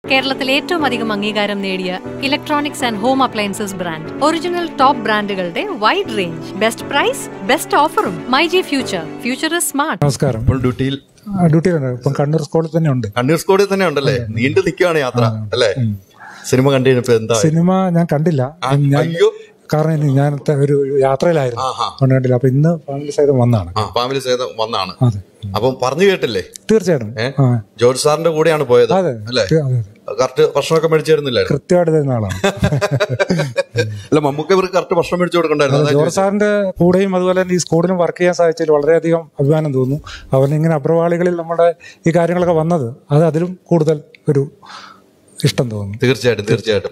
കേരളത്തിൽ ഏറ്റവും അധികം അംഗീകാരം നേടിയ electronics and home appliances brand original top ബ്രാൻഡുകളുടെ wide range best price best ഓഫറും my G future future is smart നമസ്കാരം ഇപ്പോൾ ഡ്യൂട്ടിയിൽ ആ, ഡ്യൂട്ടിയിലുണ്ട് ഇപ്പം കണ്ണൂർ സ്കൂളിൽ തന്നെ ഉണ്ട് കണ്ണൂർ സ്കോഡിൽ തന്നെ ഉണ്ടല്ലേ നീണ്ടു നിൽക്കുകയാണ് യാത്ര അല്ലേ സിനിമ കണ്ടു കഴിഞ്ഞപ്പോ എന്താ സിനിമ ഞാൻ കണ്ടില്ല ആ, ഞാൻ അയ്യോ. കാരണം ഇനി ഞാൻ ഒരു യാത്രയിലായിരുന്നു ആഹാ. അതുകൊണ്ട് കണ്ടില്ല അപ്പൊ ഇന്ന് ഫാമിലി സഹിതം വന്നാണ് ആ ഫാമിലി സഹിതം വന്നാണ് അതെ അപ്പം പറഞ്ഞു കേട്ടില്ലേ തീർച്ചയായിട്ടും ഏ? ആ ജോർജ് സാറിന്റെ കൂടെയാണ് പോയത് അതെ അല്ലേ അതെ, അതെ. കറക്റ്റ് ഭക്ഷണമൊക്കെ മേടിച്ചു തരുന്നില്ലായിരുന്നു കൃത്യമായിട്ട് തരുന്ന ആളാണ് അല്ല മമ്മൂക്ക് ഇവർക്ക് കറക്റ്റ് ഭക്ഷണം മേടിച്ചു കൊടുക്കണ്ടായിരുന്നു അതാ ജോർജ് സാറിന്റെ കൂടെയും അതുപോലെ തന്നെ ഈ സ്കൂളിലും വർക്ക് ചെയ്യാൻ സാധിച്ചതിൽ വളരെയധികം അഭിമാനം തോന്നുന്നു അവൻ ഇങ്ങനെ അപ്രവാളികളിൽ നമ്മുടെ ഈ കാര്യങ്ങളൊക്കെ വന്നത് അത് അതിലും കൂടുതൽ ഒരു ഇഷ്ടം തോന്നുന്നു തീർച്ചയായിട്ടും തീർച്ചയായിട്ടും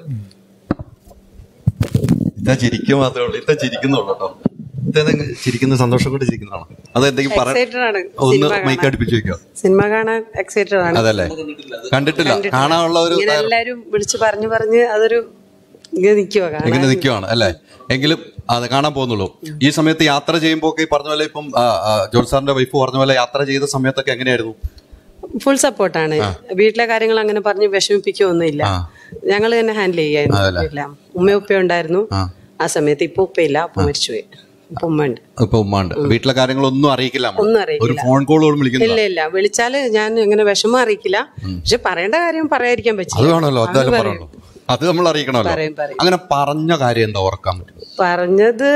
ഇതാ ചിരിക്കുക മാത്രമേ ഉള്ളൂ ഇതാ ചിരിക്കുന്നുള്ളൂ കേട്ടോ ഇതെന്തെങ്കിലും ചിരിക്കുന്ന സന്തോഷം കൊണ്ട് ചിരിക്കുന്നതാണോ അത് എന്തെങ്കിലും പറ Excited ആണ് ഒന്ന് സിനിമ മൈക്ക് കാണാൻ. അടുപ്പിച്ച് വെക്കോ സിനിമ കാണാൻ എക്സൈറ്റഡ് ആണ് അതല്ലേ കണ്ടിട്ടില്ല കാണാനുള്ള ഒരു ഇങ്ങനെ എല്ലാരും വിളിച്ചു പറഞ്ഞു പറഞ്ഞ് അതൊരു ഇങ്ങനെ നിൽക്കുവോ കാണാൻ ഇങ്ങനെ നിൽക്കുവാണ് അല്ലേ എങ്കിലും അത് കാണാൻ പോകുന്നുള്ളൂ ഈ സമയത്ത് യാത്ര ചെയ്യുമ്പോൾ ഈ പറഞ്ഞ പോലെ ഇപ്പം ആ, ആ, ജോർജ് സാറിന്റെ വൈഫ് പറഞ്ഞ പോലെ യാത്ര ചെയ്ത സമയത്തൊക്കെ എങ്ങനെയായിരുന്നു ഫുൾ സപ്പോർട്ടാണ് വീട്ടിലെ കാര്യങ്ങൾ അങ്ങനെ പറഞ്ഞ് വിഷമിപ്പിക്കുകയൊന്നുമില്ല ഞങ്ങൾ തന്നെ ഹാൻഡിൽ ചെയ്യായിരുന്നു എല്ലാം ഉമ്മ ഉപ്പ ഉണ്ടായിരുന്നു ആ സമയത്ത് ഇപ്പൊ ഉപ്പയില്ല അപ്പൊ മരിച്ചുപോയി ഇപ്പൊ ഉമ്മ ഉണ്ട് ഇപ്പൊ ഉമ്മാണ്ട് വീട്ടിലെ കാര്യങ്ങളൊന്നും അറിയിക്കില്ല നമ്മള്. ഒന്നും ഒരു അറിയിക്കില്ല ഫോൺ കോൾ പോലും വിളിക്കുന്നില്ല ഇല്ല ഇല്ല വിളിച്ചാല് ഞാൻ അങ്ങനെ വിഷമം അറിയിക്കില്ല പക്ഷെ പറയേണ്ട കാര്യം പറയാതിരിക്കാൻ അത് പറ്റില്ല വേണമല്ലോ എന്തായാലും പറയണോ അത് നമ്മൾ അറിയിക്കണമല്ലോ പറയും, പറയും. അങ്ങനെ പറഞ്ഞ കാര്യം എന്താ ഓർക്കാൻ പറ്റും പറഞ്ഞത്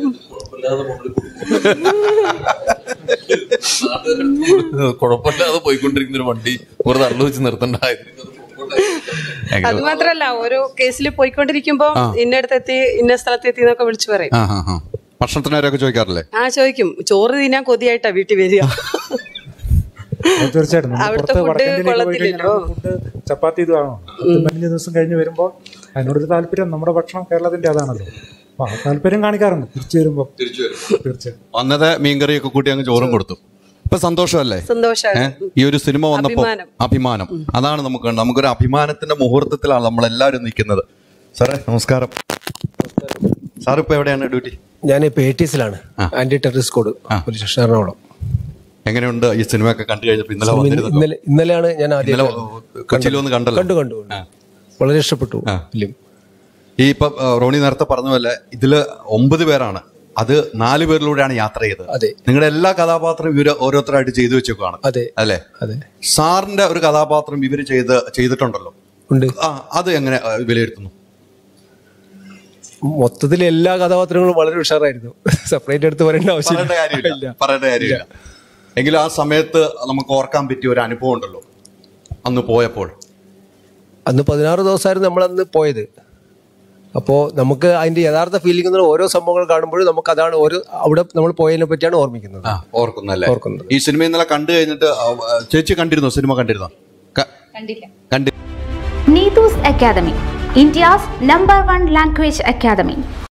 കുഴപ്പമില്ലാതെ പോയിക്കൊണ്ടിരിക്കുന്ന ഒരു വണ്ടി ഒരു തള്ളു വെച്ച് നിർത്തണ്ടായിരുന്നു അത് മാത്രല്ല ഓരോ കേസിൽ പോയിക്കൊണ്ടിരിക്കുമ്പോ ഇന്നടത്ത് എത്തി ഇന്ന സ്ഥലത്ത് എത്തി എന്നൊക്കെ വിളിച്ചു പറയും ആ ആ ആ ഭക്ഷണത്തിന് അവരൊക്കെ ചോദിക്കാറില്ലേ ആ ചോദിക്കും ചോറ് തിന്നാൻ കൊതിയായിട്ടാ വീട്ടിൽ വരിക അത് തീർച്ചയായിട്ടും നമ്മൾ അവിടുത്തെ പുറത്ത് food വടക്കൻ ജില്ലയിൽ പോയി കഴിഞ്ഞാൽ കൊള്ളത്തില്ലല്ലോ. ഫുഡ് ചപ്പാത്തി ഇത് വേണം പത്ത് പതിനഞ്ച് ദിവസം കഴിഞ്ഞ് വരുമ്പോൾ അതിനോടൊരു താല്പര്യം നമ്മുടെ ഭക്ഷണം കേരളത്തിന്റെ അതാണല്ലോ അപ്പൊ ആ താല്പര്യം കാണിക്കാറുണ്ട് തിരിച്ചു വരുമ്പോൾ തീർച്ചയായും വന്നത് മീൻകറിയൊക്കെ കൂട്ടി അങ്ങ് ചോറും കൊടുത്തു ഇപ്പൊ സന്തോഷമല്ലേ സന്തോഷമാണ് ഏ? ഈ ഒരു സിനിമ വന്നപ്പോ അഭിമാനം. അഭിമാനം അതാണ് നമുക്ക് നമുക്കൊരു അഭിമാനത്തിന്റെ മുഹൂർത്തത്തിലാണ് നമ്മൾ എല്ലാവരും നിൽക്കുന്നത് സാറേ നമസ്കാരം സാർ ഇപ്പൊ എവിടെയാണ് ഡ്യൂട്ടി ഞാൻ പേറ്റീസിലാണ് anti terrorist code police station Ernakulam എങ്ങനെയുണ്ട് ഈ സിനിമയൊക്കെ കണ്ടു കഴിഞ്ഞപ്പോ ഇന്നലെ ഇന്ന് വന്നിരുന്നു ഇന്നലെ ഇന്നലെയാണ് ഞാൻ ആദ്യം ഇന്നലെ കൊച്ചിയിൽ വന്ന് കണ്ടല്ലോ കണ്ടു കണ്ടു വളരെ ഇഷ്ടപ്പെട്ടു ഫിലിം ഈ ഇപ്പൊ ആ, റോണി നേരത്തെ പറഞ്ഞ പോലെ ഇതില് ഒമ്പത് പേരാണ് അത് നാല് പേരിലൂടെയാണ് യാത്ര ചെയ്തത് അതെ. നിങ്ങളുടെ എല്ലാ കഥാപാത്രവും ഇവര് ഓരോരുത്തരായിട്ട് ചെയ്തു വെച്ചേക്കാണ് അതെ അല്ലേ അതെ സാറിന്റെ ഒരു കഥാപാത്രം ഇവര് ചെയ്ത് ചെയ്തിട്ടുണ്ടല്ലോ ഉണ്ട് ആ അത് എങ്ങനെ ആ, വിലയിരുത്തുന്നു മൊത്തത്തിൽ എല്ലാ കഥാപാത്രങ്ങളും വളരെ ഉഷാറായിരുന്നു സെപ്പറേറ്റ് എടുത്ത് പറയേണ്ട പറയേണ്ട ആവശ്യമില്ല കാര്യമില്ല പറയേണ്ട കാര്യമില്ല എങ്കിലും ആ സമയത്ത് നമുക്ക് ഓർക്കാൻ പറ്റിയ ഒരു അനുഭവം ഉണ്ടല്ലോ അന്ന് പോയപ്പോൾ അന്ന് പതിനാറ് ദിവസമായിരുന്നു നമ്മൾ അന്ന് പോയത് അപ്പോൾ നമുക്ക് അതിന്റെ യഥാർത്ഥ ഫീലിംഗ് എന്ന് പറഞ്ഞാൽ ഓരോ സംഭവങ്ങൾ കാണുമ്പോഴും നമുക്ക് അതാണ് ഓരോ അവിടെ നമ്മൾ പോയതിനെ പറ്റിയാണ് ഓർമ്മിക്കുന്നത് ആ ഓർക്കുന്നല്ലേ ഓർക്കുന്നത്. ഈ സിനിമ ഇന്നലെ കണ്ടു കഴിഞ്ഞിട്ട് ആ, ചേച്ചി കണ്ടിരുന്നോ സിനിമ കണ്ടിരുന്നോ ക- കണ്ടി Neetu's Academy, India's number one language academy.